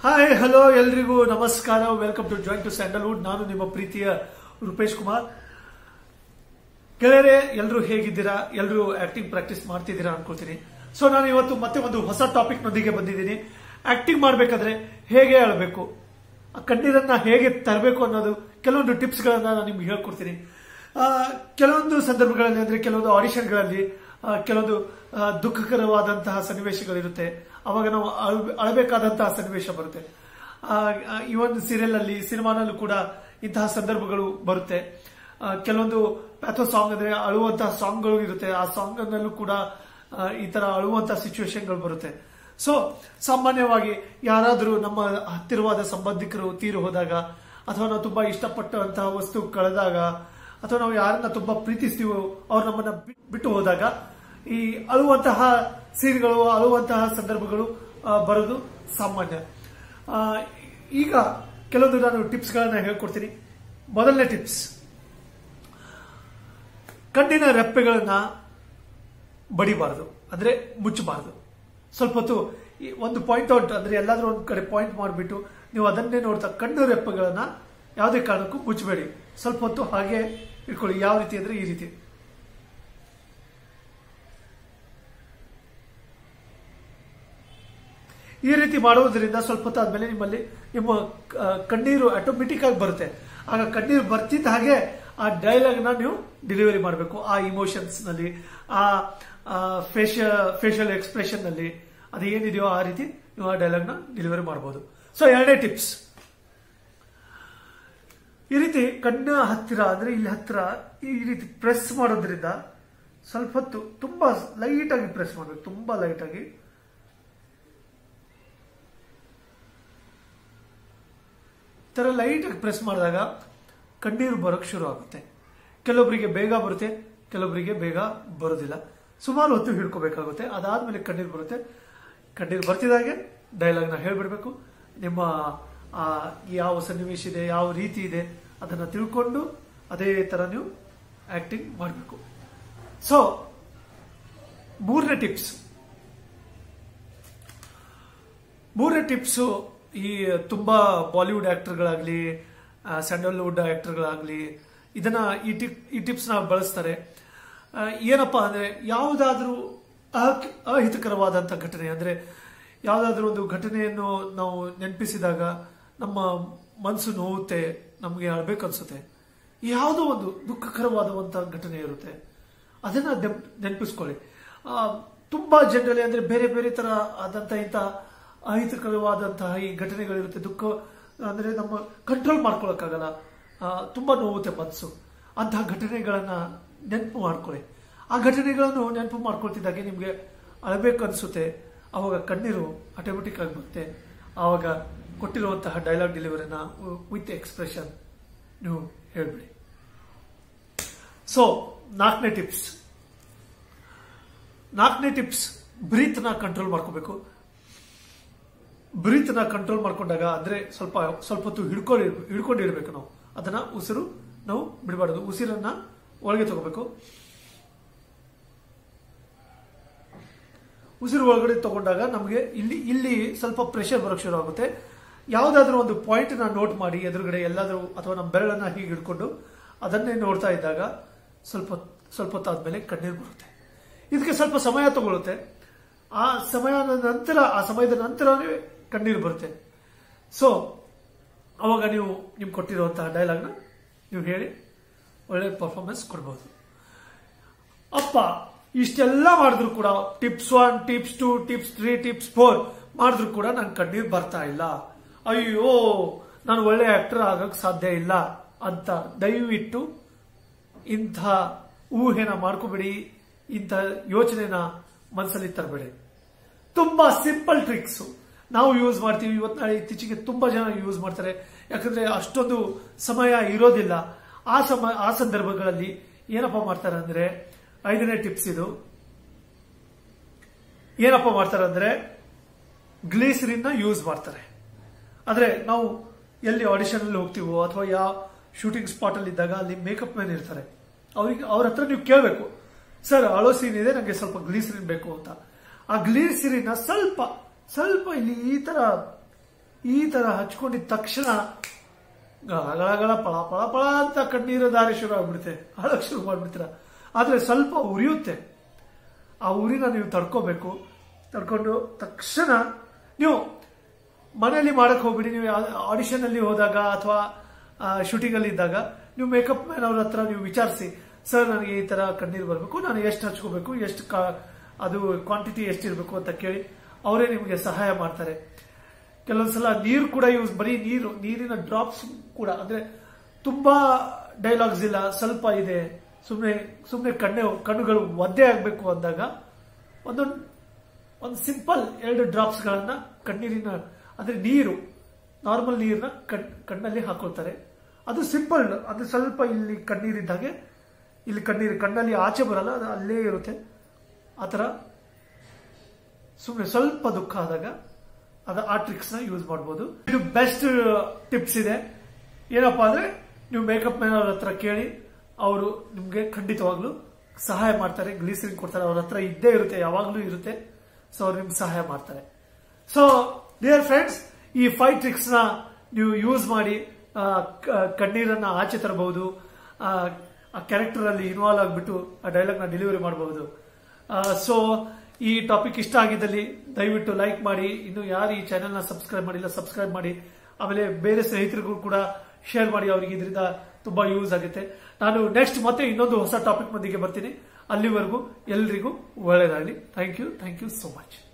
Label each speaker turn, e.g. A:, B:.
A: hi hello ಎಲ್ರಿಗೂ ನಮಸ್ಕಾರ welcome to joint to Sandalwood ನಾನು ನಿಮ್ಮ ಪ್ರೀತಿಯ ರೂಪೇಶ್ ಕುಮಾರ್ ಗೆಳೆಯರೆ ಎಲ್ಲರೂ ಹೇಗಿದ್ದೀರಾ ಎಲ್ಲರೂ ಆಕ್ಟಿಂಗ್ ಪ್ರಾಕ್ಟೀಸ್ ಮಾಡ್ತಿದ್ದೀರಾ ಅನ್ಕೊಳ್ತೀನಿ ಸೊ ನಾನು ಇವತ್ತು ಮತ್ತೆ ಒಂದು ಹೊಸ ಟಾಪಿಕ್ ನೊಂದಿಗೆ ಬಂದಿದ್ದೀನಿ ಆಕ್ಟಿಂಗ್ ಮಾಡಬೇಕಾದ್ರೆ ಹೇಗೆ ಅಳಬೇಕು ಆ ಕಣ್ಣೀರನ್ನ ಹೇಗೆ ತರಬೇಕು ಅನ್ನೋದು ಕೆಲವೊಂದು ಟಿಪ್ಸ್ ಗಳನ್ನ ನಾನು ನಿಮ್ಗೆ ಹೇಳ್ಕೊಡ್ತೀನಿ ಆ, ಕೆಲವೊಂದು ಸಂದರ್ಭಗಳಲ್ಲಿ ಅಂದ್ರೆ ಕೆಲವೊಂದು ಆಡಿಷನ್ಗಳಲ್ಲಿ ಕೆಲವೊಂದು ಆ, ದುಃಖಕರವಾದಂತಹ ಸನ್ನಿವೇಶಗಳಿರುತ್ತೆ ಅವಾಗ ನಾವು ಅಳ್- ಅಳಬೇಕಾದಂತಹ ಸನ್ನಿವೇಶ ಬರುತ್ತೆ ಆ, ಆ, ಈ ಒಂದು ಸೀರಿಯಲ್ ಅಲ್ಲಿ ಸಿನಿಮಾನಲ್ಲೂ ಕೂಡ ಇಂತಹ ಸಂದರ್ಭಗಳು ಬರುತ್ತೆ ಆ, ಕೆಲವೊಂದು ಪ್ಯಾಥೋ ಸಾಂಗ್ ಅಂದ್ರೆ ಅಳುವಂತಹ ಸಾಂಗ್ಗಳು ಇರುತ್ತೆ ಆ ಸಾಂಗ್ ನಲ್ಲೂ ಕೂಡ ಆ, ಈ ತರ ಅಳುವಂತಹ ಸಿಚುವೇಶನ್ಗಳು ಬರುತ್ತೆ ಸೊ ಸಾಮಾನ್ಯವಾಗಿ ಯಾರಾದರೂ ನಮ್ಮ ಹತ್ತಿರವಾದ ಸಂಬಂಧಿಕರು ತೀರು ಹೋದಾಗ ಅಥವಾ ನಾವು ತುಂಬಾ ಇಷ್ಟಪಟ್ಟಂತಹ ವಸ್ತು ಕಳೆದಾಗ ಅಥವಾ ನಾವು ಯಾರನ್ನ ತುಂಬಾ ಪ್ರೀತಿಸ್ತೀವೋ ಅವ್ರು ನಮ್ಮನ್ನ ಬಿಟ್- ಬಿಟ್ಟು ಹೋದಾಗ ಈ ಅಳುವಂತಹ ಸೀನ್ಗಳು ಅಳುವಂತಹ ಸಂದರ್ಭಗಳು ಆ, ಬರೋದು ಸಾಮಾನ್ಯ ಆ, ಈಗ ಕೆಲವೊಂದು ನಾನು ಟಿಪ್ಸ್ ಗಳನ್ನ ಹೇಳ್ಕೊಡ್ತೀನಿ ಮೊದಲನೇ ಟಿಪ್ಸ್ ಕಣ್ಣಿನ ರೆಪ್ಪೆಗಳನ್ನ ಬಡಿಬಾರದು ಅಂದ್ರೆ ಮುಚ್ಚಬಾರದು ಸ್ವಲ್ಪ ಹೊತ್ತು ಈ ಒಂದು ಪಾಯಿಂಟ್ ಔಟ್ ಅಂದ್ರೆ ಎಲ್ಲಾದ್ರೂ ಒಂದ್ ಕಡೆ ಪಾಯಿಂಟ್ ಮಾಡಿಬಿಟ್ಟು ನೀವು ಅದನ್ನೇ ನೋಡ್ತಾ ಕಣ್ಣು ರೆಪ್ಪೆಗಳನ್ನ ಯಾವುದೇ ಕಾರಣಕ್ಕೂ ಮುಚ್ಚಬೇಡಿ ಸ್ವಲ್ಪ ಹೊತ್ತು ಹಾಗೆ ಇಟ್ಕೊಳ್ಳಿ ಯಾವ ರೀತಿ ಅಂದ್ರೆ ಈ ರೀತಿ ಈ ರೀತಿ ಮಾಡುವುದರಿಂದ ಸ್ವಲ್ಪ ಹೊತ್ತು ಆದ್ಮೇಲೆ ನಿಮ್ಮಲ್ಲಿ ನಿಮ್ಮ ಆ, ಕಣ್ಣೀರು ಆಟೋಮೆಟಿಕ್ ಆಗಿ ಬರುತ್ತೆ ಆಗ ಕಣ್ಣೀರು ಬರ್ತಿದ್ದ ಹಾಗೆ ಆ ಡೈಲಾಗ್ ನ ನೀವು ಡೆಲಿವರಿ ಮಾಡಬೇಕು ಆ ಇಮೋಷನ್ಸ್ ನಲ್ಲಿ ಆ ಫೇಶಿಯಲ್ ಫೇಶಿಯಲ್ ಎಕ್ಸ್ಪ್ರೆಷನ್ ನಲ್ಲಿ ಅದು ಏನಿದೆಯೋ ಆ ರೀತಿ ನೀವು ಆ ಡೈಲಾಗ್ ನ ಡೆಲಿವರಿ ಮಾಡಬಹುದು ಸೊ ಎರಡನೇ ಟಿಪ್ಸ್ ಈ ರೀತಿ ಕಣ್ಣ ಹತ್ತಿರ ಅಂದ್ರೆ ಇಲ್ಲಿ ಹತ್ತಿರ ಈ ರೀತಿ ಪ್ರೆಸ್ ಮಾಡೋದ್ರಿಂದ ಸ್ವಲ್ಪ ಹೊತ್ತು ತುಂಬಾ ಲೈಟ್ ಆಗಿ ಪ್ರೆಸ್ ಮಾಡಬೇಕು ತುಂಬಾ ಲೈಟ್ ಆಗಿ ಈ ತರ ಲೈಟ್ ಆಗಿ ಪ್ರೆಸ್ ಮಾಡಿದಾಗ ಕಣ್ಣೀರು ಬರೋಕ್ ಶುರು ಆಗುತ್ತೆ ಕೆಲವೊಬ್ಬರಿಗೆ ಬೇಗ ಬರುತ್ತೆ ಕೆಲವೊಬ್ಬರಿಗೆ ಬೇಗ ಬರೋದಿಲ್ಲ ಸುಮಾರು ಹೊತ್ತು ಹಿಡ್ಕೋಬೇಕಾಗುತ್ತೆ ಅದಾದ್ಮೇಲೆ ಕಣ್ಣೀರು ಬರುತ್ತೆ ಕಣ್ಣೀರು ಬರ್ತಿದ್ದಾಗೆ ಡೈಲಾಗ್ ನ ಹೇಳ್ಬಿಡ್ಬೇಕು ನಿಮ್ಮ ಆ ಯಾವ ಸನ್ನಿವೇಶ ಇದೆ ಯಾವ ರೀತಿ ಇದೆ ಅದನ್ನ ತಿಳ್ಕೊಂಡು ಅದೇ ತರ ನೀವು ಆಕ್ಟಿಂಗ್ ಮಾಡಬೇಕು ಸೊ ಮೂರನೇ ಟಿಪ್ಸ್ ಮೂರನೇ ಟಿಪ್ಸು ಈ ತುಂಬಾ ಬಾಲಿವುಡ್ ಆಕ್ಟರ್ಗಳಾಗ್ಲಿ ಸ್ಯಾಂಡಲ್ವುಡ್ ಆಕ್ಟರ್ಗಳಾಗ್ಲಿ ಇದನ್ನ ಈ ಟಿಪ್ ಈ ಟಿಪ್ಸ್ ನ ಬಳಸ್ತಾರೆ ಆ, ಏನಪ್ಪಾ ಅಂದ್ರೆ ಯಾವುದಾದ್ರೂ ಅಹ- ಅಹಿತಕರವಾದಂತ ಘಟನೆ ಅಂದ್ರೆ ಯಾವುದಾದ್ರೂ ಒಂದು ಘಟನೆಯನ್ನು ನಾವು ನೆನಪಿಸಿದಾಗ ನಮ್ಮ ಮನಸ್ಸು ನೋವುತ್ತೆ ನಮಗೆ ಅಳ್ಬೇಕನ್ಸುತ್ತೆ ಯಾವುದೋ ಒಂದು ದುಃಖಕರವಾದಂತಹ ಘಟನೆ ಇರುತ್ತೆ ಅದನ್ನ ನೆಪ್- ನೆನಪಿಸ್ಕೊಳ್ಳಿ ಆ, ತುಂಬಾ ಜನರಲ್ಲಿ ಅಂದ್ರೆ ಬೇರೆ ಬೇರೆ ತರ ಆದಂತ ಇಂಥ ಅಹಿತಕರವಾದಂತಹ ಈ ಘಟನೆಗಳಿರುತ್ತೆ ದುಃಖ ಅಂದ್ರೆ ನಮ್ಮ ಕಂಟ್ರೋಲ್ ಮಾಡ್ಕೊಳಕ್ಕಾಗಲ್ಲ ಆ, ತುಂಬಾ ನೋವುತ್ತೆ ಮನಸ್ಸು ಅಂತಹ ಘಟನೆಗಳನ್ನ ನೆನಪು ಮಾಡ್ಕೊಳ್ಳಿ ಆ ಘಟನೆಗಳನ್ನು ನೆನಪು ಮಾಡ್ಕೊಳ್ತಿದ್ದಾಗೆ ನಿಮ್ಗೆ ಅಳಬೇಕು ಅನ್ಸುತ್ತೆ ಅವಾಗ ಕಣ್ಣೀರು ಆಟೋಮೆಟಿಕ್ ಆಗಿ ಬರುತ್ತೆ ಆವಾಗ ಕೊಟ್ಟಿರುವಂತಹ ಡೈಲಾಗ್ ಡೆಲಿವರಿನ ವಿತ್ ಎಕ್ಸ್ಪ್ರೆಷನ್ ನೀವು ಹೇಳ್ಬಿಡಿ ಸೊ ನಾಲ್ಕನೇ ಟಿಪ್ಸ್ ನಾಲ್ಕನೇ ಟಿಪ್ಸ್ ಬ್ರೀತ್ ನ ಕಂಟ್ರೋಲ್ ಮಾಡ್ಕೋಬೇಕು ಬ್ರೀತ್ ನ ಕಂಟ್ರೋಲ್ ಮಾಡ್ಕೊಂಡಾಗ ಅಂದ್ರೆ ಸ್ವಲ್ಪ ಸ್ವಲ್ಪ ಹೊತ್ತು ಹಿಡ್ಕೊಂಡು ಹಿಡ್ಕೊಂಡಿರ್ಬೇಕು ನಾವು ಅದನ್ನ ಉಸಿರು ನಾವು ಬಿಡಬಾರ್ದು ಉಸಿರನ್ನ ಒಳಗೆ ತಗೋಬೇಕು ಉಸಿರು ಒಳಗಡೆ ತಗೊಂಡಾಗ ನಮಗೆ ಇಲ್ಲಿ ಇಲ್ಲಿ ಸ್ವಲ್ಪ ಪ್ರೆಷರ್ ಬರೋಕ್ ಶುರು ಆಗುತ್ತೆ ಯಾವುದಾದ್ರೂ ಒಂದು ಪಾಯಿಂಟ್ ನ ನೋಟ್ ಮಾಡಿ ಎದುರುಗಡೆ ಎಲ್ಲಾದ್ರೂ ಅಥವಾ ನಮ್ಮ ಬೆರಳನ್ನ ಹೀಗೆ ಹಿಡ್ಕೊಂಡು ಅದನ್ನೇ ನೋಡ್ತಾ ಇದ್ದಾಗ ಸ್ವಲ್ಪ ಸ್ವಲ್ಪ ಹೊತ್ತಾದ್ಮೇಲೆ ಕಣ್ಣೀರು ಬರುತ್ತೆ ಇದಕ್ಕೆ ಸ್ವಲ್ಪ ಸಮಯ ತಗೊಳುತ್ತೆ ಆ ಸಮಯದ ನಂತರ ಆ ಸಮಯದ ನಂತರನೇ ಕಣ್ಣೀರು ಬರುತ್ತೆ ಸೊ ಅವಾಗ ನೀವು ನಿಮ್ಗೆ ಕೊಟ್ಟಿರುವಂತಹ ಡೈಲಾಗ್ನ ನೀವು ಹೇಳಿ ಒಳ್ಳೆ ಪರ್ಫಾರ್ಮೆನ್ಸ್ ಕೊಡ್ಬೋದು ಅಪ್ಪ ಇಷ್ಟೆಲ್ಲ ಮಾಡಿದ್ರು ಕೂಡ tips one tips two tips three tips four ಮಾಡಿದ್ರು ಕೂಡ ನನ್ ಕಣ್ಣೀರ್ ಬರ್ತಾ ಇಲ್ಲ ಅಯ್ಯೋ ನಾನು ಒಳ್ಳೆ ಆಕ್ಟರ್ ಆಗಕ್ ಸಾಧ್ಯ ಇಲ್ಲ ಅಂತ ದಯವಿಟ್ಟು ಇಂಥ ಊಹೆನ ಮಾಡ್ಕೋಬೇಡಿ ಇಂಥ ಯೋಚನೆನ ಮನಸ್ಸಲ್ಲಿ ತರಬೇಡಿ ತುಂಬಾ ಸಿಂಪಲ್ ಟ್ರಿಕ್ಸ್ ನಾವು ಯೂಸ್ ಮಾಡ್ತೀವಿ ಇವತ್ತು ನಾಳೆ ಇತ್ತೀಚೆಗೆ ತುಂಬಾ ಜನ ಯೂಸ್ ಮಾಡ್ತಾರೆ ಯಾಕಂದ್ರೆ ಅಷ್ಟೊಂದು ಸಮಯ ಇರೋದಿಲ್ಲ ಆ ಸಮ ಆ ಸಂದರ್ಭಗಳಲ್ಲಿ ಏನಪ್ಪ ಮಾಡ್ತಾರೆ ಅಂದ್ರೆ ಐದನೇ ಟಿಪ್ಸ್ ಇದು ಏನಪ್ಪ ಮಾಡ್ತಾರೆ ಅಂದ್ರೆ ಗ್ಲೀಸರಿನ್ ನ ಯೂಸ್ ಮಾಡ್ತಾರೆ ಆದ್ರೆ ನಾವು ಎಲ್ಲಿ ಆಡಿಷನ್ ಅಲ್ಲಿ ಹೋಗ್ತೀವೋ ಅಥವಾ ಯಾವ ಶೂಟಿಂಗ್ ಸ್ಪಾಟ್ ಅಲ್ಲಿ ಇದ್ದಾಗ ಅಲ್ಲಿ ಮೇಕಪ್ ಮ್ಯಾನ್ ಇರ್ತಾರೆ ಅವ್ರಿಗೆ ಅವ್ರ ಹತ್ರ ನೀವು ಕೇಳಬೇಕು ಸರ್ ಅಳೋ ಸೀನ್ ಇದೆ ನನಗೆ ಸ್ವಲ್ಪ ಗ್ಲೀಸರಿನ್ ಬೇಕು ಅಂತ ಆ ಗ್ಲೀಸರಿನ ಸ್ವಲ್ಪ ಸ್ವಲ್ಪ ಇಲ್ಲಿ ಈ ತರ ಈ ತರ ಹಚ್ಕೊಂಡಿದ ತಕ್ಷಣ ಗಳಗಳ ಪಳ ಪಳ ಪಳ ಅಂತ ಕಣ್ಣೀರು ದಾರಿ ಶುರು ಆಗ್ಬಿಡುತ್ತೆ ಅಳಕ್ ಶುರು ಮಾಡ್ಬಿಡ್ತೀರ ಆದ್ರೆ ಸ್ವಲ್ಪ ಉರಿಯುತ್ತೆ ಆ ಉರಿನ ನೀವು ತಡ್ಕೋಬೇಕು ತಡ್ಕೊಂಡು ತಕ್ಷಣ ನೀವು ಮನೆಯಲ್ಲಿ ಮಾಡಕ್ ಹೋಗ್ಬಿಡಿ ನೀವು ಆಡಿಷನ್ ಅಲ್ಲಿ ಹೋದಾಗ ಅಥವಾ ಶೂಟಿಂಗ್ ಅಲ್ಲಿ ಇದ್ದಾಗ ನೀವು ಮೇಕಪ್ ಮ್ಯಾನ್ ಅವ್ರ ಹತ್ರ ನೀವು ವಿಚಾರಿಸಿ ಸರ್ ನನಗೆ ಈ ತರ ಕಣ್ಣೀರು ಬರಬೇಕು ನಾನು ಎಷ್ಟು ಹಚ್ಕೋಬೇಕು ಎಷ್ಟು ಕಾ- ಅದು ಕ್ವಾಂಟಿಟಿ ಎಷ್ಟಿರಬೇಕು ಅಂತ ಕೇಳಿ ಅವರೇ ನಿಮಗೆ ಸಹಾಯ ಮಾಡ್ತಾರೆ ಕೆಲವೊಂದ್ಸಲ ನೀರು ಕೂಡ ಯೂಸ್ ಬರೀ ನೀರು ನೀರಿನ ಡ್ರಾಪ್ಸ್ ಕೂಡ ಅಂದ್ರೆ ತುಂಬಾ ಡೈಲಾಗ್ಸ್ ಇಲ್ಲ ಸ್ವಲ್ಪ ಇದೆ ಸುಮ್ಮನೆ ಸುಮ್ಮನೆ ಕಣ್ಣೆ ಕಣ್ಣುಗಳು ಒದ್ದೆ ಆಗಬೇಕು ಅಂದಾಗ ಒಂದೊಂದು ಒಂದು ಸಿಂಪಲ್ ಎರಡು ಡ್ರಾಪ್ಸ್ ಗಳನ್ನ ಕಣ್ಣೀರಿನ ಅಂದ್ರೆ ನೀರು ನಾರ್ಮಲ್ ನೀರನ್ನ ಕಣ್ ಕಣ್ಣಲ್ಲಿ ಹಾಕೊಳ್ತಾರೆ ಅದು ಸಿಂಪಲ್ ಅದು ಸ್ವಲ್ಪ ಇಲ್ಲಿ ಕಣ್ಣೀರಿದ್ದಾಗೆ ಇಲ್ಲಿ ಕಣ್ಣೀರು ಕಣ್ಣಲ್ಲಿ ಆಚೆ ಬರಲ್ಲ ಅದು ಅಲ್ಲೇ ಇರುತ್ತೆ ಆ ಥರ ಸುಮ್ಮನೆ ಸ್ವಲ್ಪ ದುಃಖ ಆದಾಗ ಅದ ಆ ಟ್ರಿಕ್ಸ್ ನ ಯೂಸ್ ಮಾಡ್ಬೋದು ಇದು ಬೆಸ್ಟ್ ಟಿಪ್ಸ್ ಇದೆ ಏನಪ್ಪಾ ಅಂದ್ರೆ ನೀವು ಮೇಕಪ್ ಮ್ಯಾನ್ ಅವ್ರ ಹತ್ರ ಕೇಳಿ ಅವರು ನಿಮ್ಗೆ ಖಂಡಿತವಾಗ್ಲೂ ಸಹಾಯ ಮಾಡ್ತಾರೆ ಗ್ಲೀಸರಿನ್ ಕೊಡ್ತಾರೆ ಅವ್ರ ಹತ್ರ ಇದ್ದೇ ಇರುತ್ತೆ ಯಾವಾಗ್ಲೂ ಇರುತ್ತೆ ಸೊ ಅವ್ರು ನಿಮ್ಗೆ ಸಹಾಯ ಮಾಡ್ತಾರೆ ಸೊ ಡಿಯರ್ ಫ್ರೆಂಡ್ಸ್ ಈ ಫೈವ್ ಟ್ರಿಕ್ಸ್ ನ ನೀವು ಯೂಸ್ ಮಾಡಿ ಆ, ಕ- ಕಣ್ಣೀರನ್ನ ಆಚೆ ತರಬಹುದು ಆ ಕ್ಯಾರೆಕ್ಟರ್ ಅಲ್ಲಿ ಇನ್ವಾಲ್ವ್ ಆಗಿಬಿಟ್ಟು ಆ ಡೈಲಾಗ್ ನ ಡೆಲಿವರಿ ಮಾಡಬಹುದು ಸೊ ಈ ಟಾಪಿಕ್ ಇಷ್ಟ ಆಗಿದ್ದಲ್ಲಿ ದಯವಿಟ್ಟು ಲೈಕ್ ಮಾಡಿ ಇನ್ನು ಯಾರು ಈ ಚಾನೆಲ್ ನ ಸಬ್ಸ್ಕ್ರೈಬ್ ಮಾಡಿಲ್ಲ ಸಬ್ಸ್ಕ್ರೈಬ್ ಮಾಡಿ ಆಮೇಲೆ ಬೇರೆ ಸ್ನೇಹಿತರಿಗೂ ಕೂಡ ಶೇರ್ ಮಾಡಿ ಅವರಿಗೆ ಇದರಿಂದ ತುಂಬಾ ಯೂಸ್ ಆಗುತ್ತೆ ನಾನು ನೆಕ್ಸ್ಟ್ ಮತ್ತೆ ಇನ್ನೊಂದು ಹೊಸ ಟಾಪಿಕ್ ಮಂದಿಗೆ ಬರ್ತೀನಿ ಅಲ್ಲಿವರೆಗೂ ಎಲ್ರಿಗೂ ಒಳ್ಳೆಯದಾಗಲಿ thank you thank you so much